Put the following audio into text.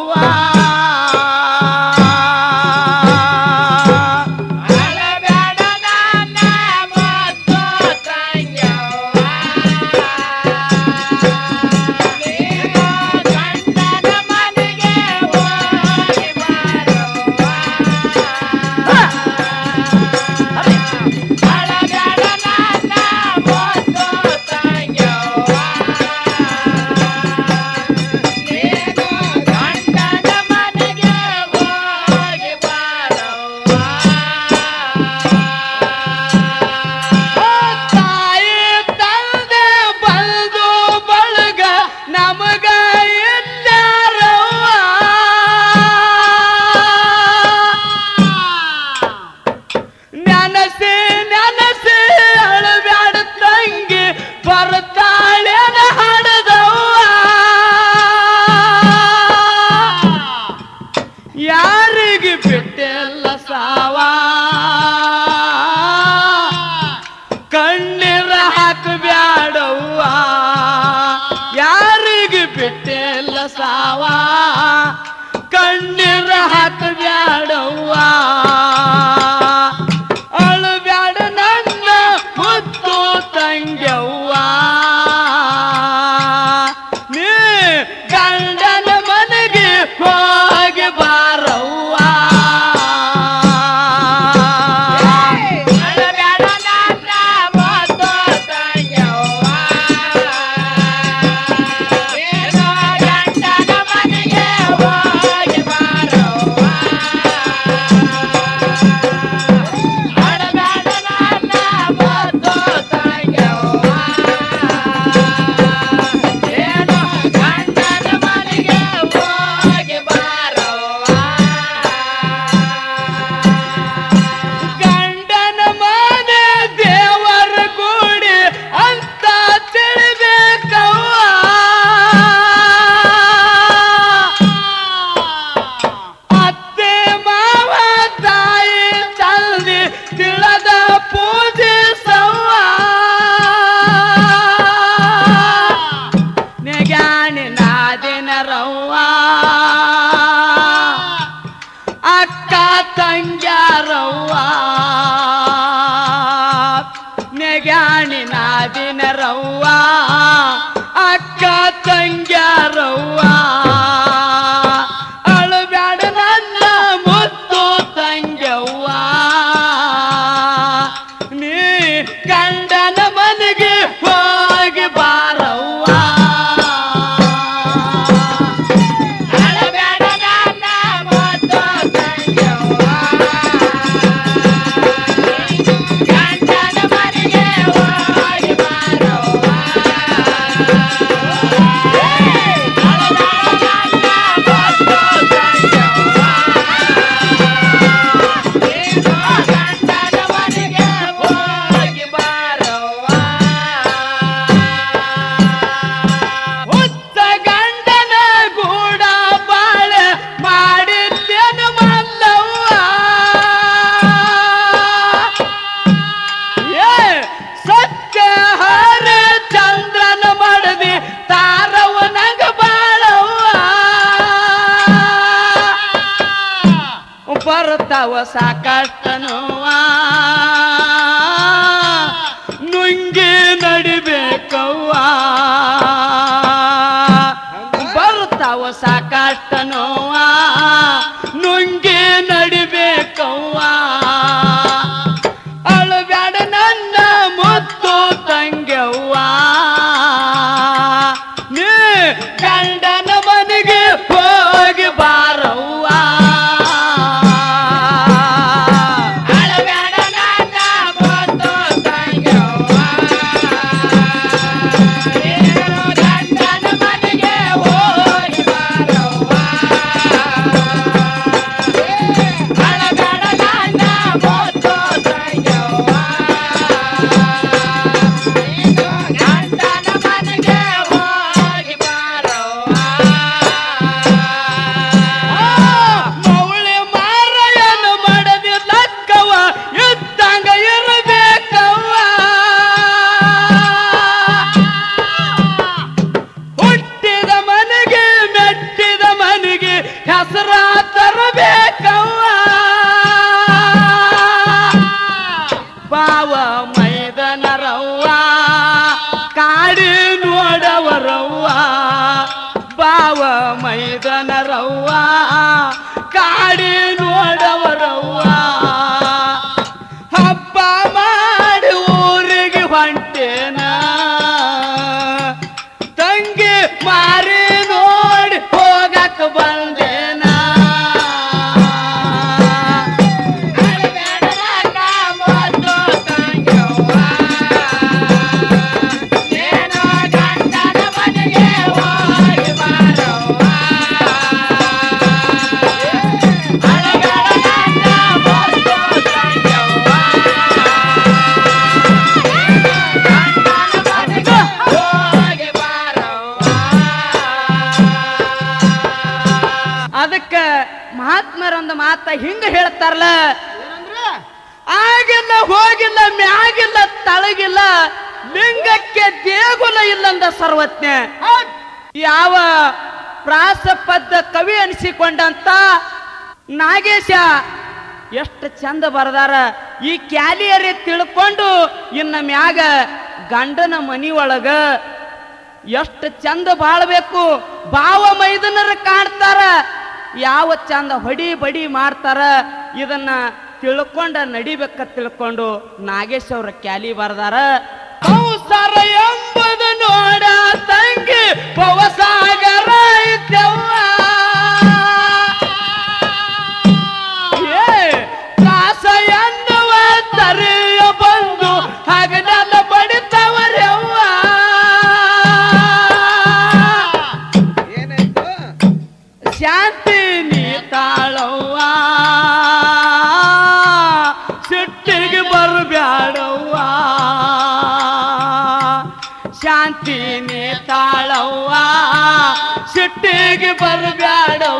ಅಳಬ್ಯಾಡ ನನ್ನ ಮುದ್ದು ತಂಗ್ಯವ್ವ. ನೀನು ಗಂಡನ ಮನೆಗೆ ಹೋಗಿ ಬಾರವ್ವ. ಅಳಬ್ಯಾಡ ನನ್ನ ಮುದ್ದು ತಂಗ್ಯವ್ವ. ನೀನು ಗಂಡನ ಮನೆಗೆ ಹೋಗಿ ಬಾರವ್ವ. ತಾಯಿ ತಂದೆ ಬಂದು ಬಳಗ ನಮಗ ಇದ್ದಾರವ್ವ ನೆನಸಿ ನೆನಸಿ ಅಳಬ್ಯಾಡ ತಂಗಿ ಬರ್ತಾಳೇನ ಹಡದವ್ವ ಯಾರಿಗೆ ಬಿಟ್ಟಿಲ್ಲ ಸಾವ ಕಣ್ಣೀರ ಹಾಕಬ್ಯಾಡವ್ವ ಯಾರಿಗೆ ಬಿಟ್ಟಿಲ್ಲ ಸಾವ ಕಣ್ಣೀರ ಹಾಕಬ್ಯಾಡವ್ವ ಅಳಬ್ಯಾಡ ನನ್ನ ಮುತ್ತು ತಂಗ್ಯವ್ವ ನೀ ಗಂಡನ ಮನೆಗೆ ಹೋಗಿ ಬಾರವ್ವ ಅಳಬ್ಯಾಡ ನನ್ನ ಮುದ್ದು ತಂಗ್ಯವ್ವ. ನೀನು ಗಂಡನ ಮನೆಗೆ ಹೋಗಿ ಬಾರವ್ವ. ಅಳಬ್ಯಾಡ ನನ್ನ ಮುದ್ದು ತಂಗ್ಯವ್ವ. ನೀನು ಗಂಡನ ಮನೆಗೆ ಹೋಗಿ ಬಾರವ್ವ. ಗಂಡನ ಮನೆ ದೇವರ ಗುಡಿ ಅಂತ ತಿಳಿಬೇಕವ್ವ ಅತ್ತೆ ಮಾವ ತಾಯಿ ತಂದೆ ತಿಳದ ಪೂಜಿಸವ್ವ ನೆಗಾಣಿ ನಾದಿನರವ್ವ ಅಕ್ಕ ತಂಗ್ಯಾರವ್ವ ನೆಗಾಣಿ ನಾದಿನರವ್ವ ಅಕ್ಕ ತಂಗ್ಯಾರವ್ವ ಅಳಬ್ಯಾಡ ನನ್ನ ಮುತ್ತು ತಂಗ್ಯವ್ವ ನೀ ಗಂಡನ ಮನೆಗೆ ಹೋಗಿ ಬಾರವ್ವ ಅಳಬ್ಯಾಡ ನನ್ನ ಮುದ್ದು ತಂಗ್ಯವ್ವ. ಗಂಡನ ಮನೆಗೆ ಹೋಗಿ ಬಾರವ್ವ. ಅಳಬ್ಯಾಡ ನನ್ನ ಮುದ್ದು ತಂಗ್ಯವ್ವ. ನೀನು ಗಂಡನ ಮನೆಗೆ ಹೋಗಿ ಬಾರವ್ವ. ಹುತ್ತ ಗಂಡನ ಗೂಡ ಬಾಳೆ ಮಾಡಿದ್ದೇನು ಮಲ್ಲವ್ವ ಏ ಸತ್ಯ ಹರ ಚಂದ್ರನ ಮಡದಿ ತಾರವ ನಂಗ ಬಾಳವ್ವ ಬರ್ತಾವ ಸಾಕಷ್ಟ ನೋವ ನುಂಗಿ ನಡಿಬೇಕವ್ವ ಬರ್ತಾವ ಸಾಕಷ್ಟ ನೋವ ನುಂಗಿ ನಡಿಬೇಕವ್ವ ಅಳಬ್ಯಾಡ ನನ್ನ ಮುತ್ತು ತಂಗ್ಯವ್ವ ನೀ ಗಂಡನ ಮನೆಗೆ ಹೋಗಿ ಬಾರವ್ವ ಅಳಬ್ಯಾಡ ನನ್ನ ಮುದ್ದು ತಂಗ್ಯವ್ವ. ನೀನು ಗಂಡನ ಮನೆಗೆ ಹೋಗಿ ಬಾರವ್ವ. ಅಳಬ್ಯಾಡ ನನ್ನ ಹೆಸರ ತರಬೇಕವ್ವ ಬಾವ ಮೈದನರವ್ವ ಕಾಡಿ ನೋಡವರವ್ವ ಬಾವ ಮೈದನರವ್ವ ಕಾಡಿ ನೋಡವರವ್ವ ಹಬ್ಬ ಮಾಡಿ ಊರಿಗೆ ಹೊಂಟೇನ ತಂಗಿ ಮಾರಿ ನೋಡಿ ಹೋಗಕ್ ಬಂದೇನ ಅಳಬ್ಯಾಡ ಮೊದ್ದು ತಂಗ್ಯವ್ವ. ನೀನು ಗಂಡನ ಮನೆಗೆ ಹೋಗಿ ಬಾರವ್ವ. ಅಳಬ್ಯಾಡ ಮೊದ್ದು ತಂಗ್ಯವ್ವ. ಗಂಡನ ಮನೆಗೆ ಹೋಗಿ ಬಾರವ್ವ. ಅದಕ್ಕ ಮಹಾತ್ಮರೊಂದು ಮಾತ ಹಿಂಗ ಹೇಳ್ತಾರಲ್ಲ ಆಗಿಲ್ಲ ಹೋಗಿಲ್ಲ ಮ್ಯಾಗಿಲ್ಲ ತಳಗಿಲ್ಲ ಲಿಂಗಕ್ಕೆ ದೇಗುಲ ಇಲ್ಲಂದ ಸರ್ವಜ್ಞ ಯಾವ ಪ್ರಾಸಪದ್ದ ಕವಿ ಅನಿಸಿಕೊಂಡಂತ ನಾಗೇಶ ಎಷ್ಟು ಚಂದ ಬರದಾರ ಈ ಕ್ಯಾಲಿಯರಿ ತಿಳ್ಕೊಂಡು ಇನ್ನ ಮ್ಯಾಗ ಗಂಡನ ಮನಿ ಒಳಗ ಎಷ್ಟು ಚಂದ ಬಾಳ್ಬೇಕು ಭಾವ ಮೈದನರ ಕಾಣ್ತಾರ ಯಾವ ಚಂದ ಹೊಡಿ ಬಡಿ ಮಾಡ್ತಾರ ಇದನ್ನ ತಿಳ್ಕೊಂಡ ನಡಿಬೇಕ ತಿಳ್ಕೊಂಡು ನಾಗೇಶ್ ಅವ್ರ ಕ್ಯಾಲಿ ಬರ್ದಾರ ಸಂಸಾರ ಎಂಬುದು ನೋಡ ತಂಗಿ ಭವಸಾಗರ ಇದ್ದವ್ವ ಏ ತ್ರಾಸ ಎನ್ನುವ ತರಿಯ ಬಂದು ಹಗಲೆಲ್ಲ ಬಡಿತವರವ್ವ ಏನಾಯ್ತು ಶಾಂತಿ ನೀ ತಾಳವ್ವ ಸಿಟ್ಟಿಗೆ ಬರಬ್ಯಾಡವ್ವ ಶಾಂತಿ ನೀ ತಾಳವ್ವ ಸಿಟ್ಟಿಗೆ ಬರಬ್ಯಾಡವ್ವ